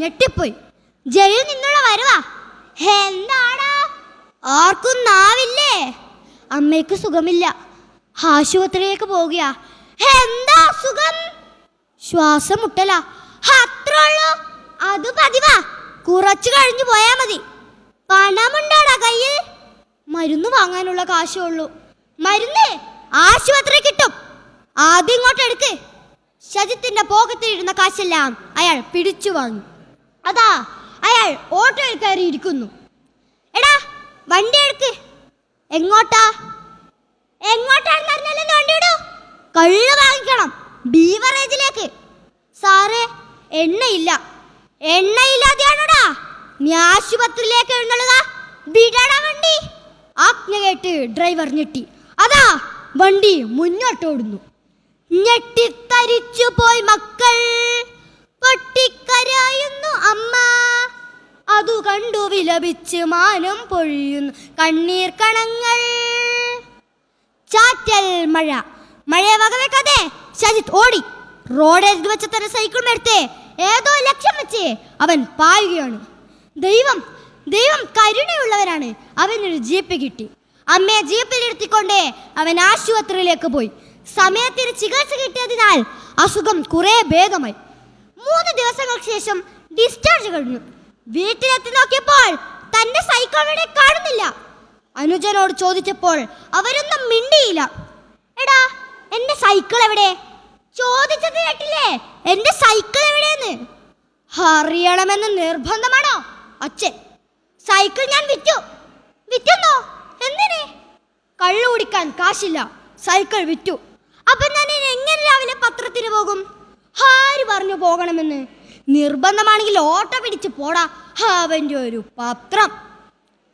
ഞെട്ടിപ്പോയി ജയിലിൽ നിന്നുള്ള വരവാ എന്താടാ ആർക്കും നാവില്ലേ അമ്മയ്ക്ക് സുഖമില്ല ആശുപത്രിയിലേക്ക് പോകുക എന്താ സുഖം ശ്വാസം മുട്ടല അത്രേ ഉള്ളൂ അത് പതിവാ കുറച്ചു കഴിഞ്ഞു പോയാ മതി പണമുണ്ടാടാ കയ്യിൽ മരുന്ന് വാങ്ങാനുള്ള കാശേ ഉള്ളൂ മരുന്ന് ആശുപത്രി കിട്ടും ആദ്യം ഇങ്ങോട്ട് എടുക്ക് ശജിത്തിന്റെ പോക്കറ്റിലിരുന്ന കാശെല്ലാം അയാൾ പിടിച്ചു വാങ്ങി അതാ അയാൾ ഓട്ടോയിൽ കയറി ഇരിക്കുന്നു എടാ വണ്ടി എടുക്ക് എങ്ങോട്ടാ എങ്ങോട്ടാണെന്ന് അറിഞ്ഞാലും വണ്ടി വിടൂ കള്ള് വാങ്ങിക്കണം ബീവറേജിലേക്ക് സാറേ എണ്ണയില്ല എണ്ണയില്ലാതെയാണോടാ നീ ആശുപത്രിയിലേക്ക് എഴുന്നള്ളുക വിടടാ വണ്ടി ആജ്ഞ കേട്ട് ഡ്രൈവർ ഞെട്ടി അതാ വണ്ടി മുന്നോട്ടോടുന്നു ഞെട്ടിത്തരിച്ചു പോയി മക്കൾ പൊട്ടിക്കരയുന്നു അമ്മ അതു കണ്ടു വിലപിച്ച് മാനം പൊഴിയുന്നു കണ്ണീർ കണങ്ങൾ ചാറ്റൽ മഴ മഴയെ വകവെക്കാതെ ശജിത് ഓടി റോഡരികിൽ വെച്ച തന്റെ സൈക്കിളും എടുത്ത് ഏതോ ലക്ഷ്യം വെച്ച് അവൻ പായുകയാണ് ദൈവം ദൈവം കരുണയുള്ളവരാണ് അവനൊരു ജീപ്പ് കിട്ടി അമ്മയെ ജീപ്പിൽ ഇരുത്തിക്കൊണ്ട് അവൻ ആശുപത്രിയിലേക്ക് പോയി സമയത്തിന് ചികിത്സ കിട്ടിയതിനാൽ അസുഖം കുറെ ഭേദമായി മൂന്ന് ദിവസങ്ങൾക്ക് ശേഷം ഡിസ്ചാർജ് കഴിഞ്ഞു വീട്ടിലെത്തി നോക്കിയപ്പോൾ തന്റെ സൈക്കിൾ അവിടെ കാണുന്നില്ല അനുജനോട് ചോദിച്ചപ്പോൾ അവരൊന്നും മിണ്ടിയില്ല എടാ എന്റെ സൈക്കിൾ എവിടെ ചോദിച്ചത് കേട്ടില്ലേ എന്റെ സൈക്കിൾ എവിടെയെന്ന് അറിയണമെന്ന് നിർബന്ധമാണോ അച്ഛൻ സൈക്കിൾ ഞാൻ വിറ്റു വിറ്റുന്നോ എന്തിന് കള്ളു കുടിക്കാൻ കാശില്ല സൈക്കിൾ വിറ്റു അപ്പൊ ഞാൻ ഇനി എങ്ങനെ രാവിലെ പത്രത്തിന് പോകും ആര് പറഞ്ഞു പോകണമെന്ന് നിർബന്ധമാണെങ്കിൽ ഓട്ടോ പിടിച്ച് പോടാ അവന്റെ ഒരു പത്രം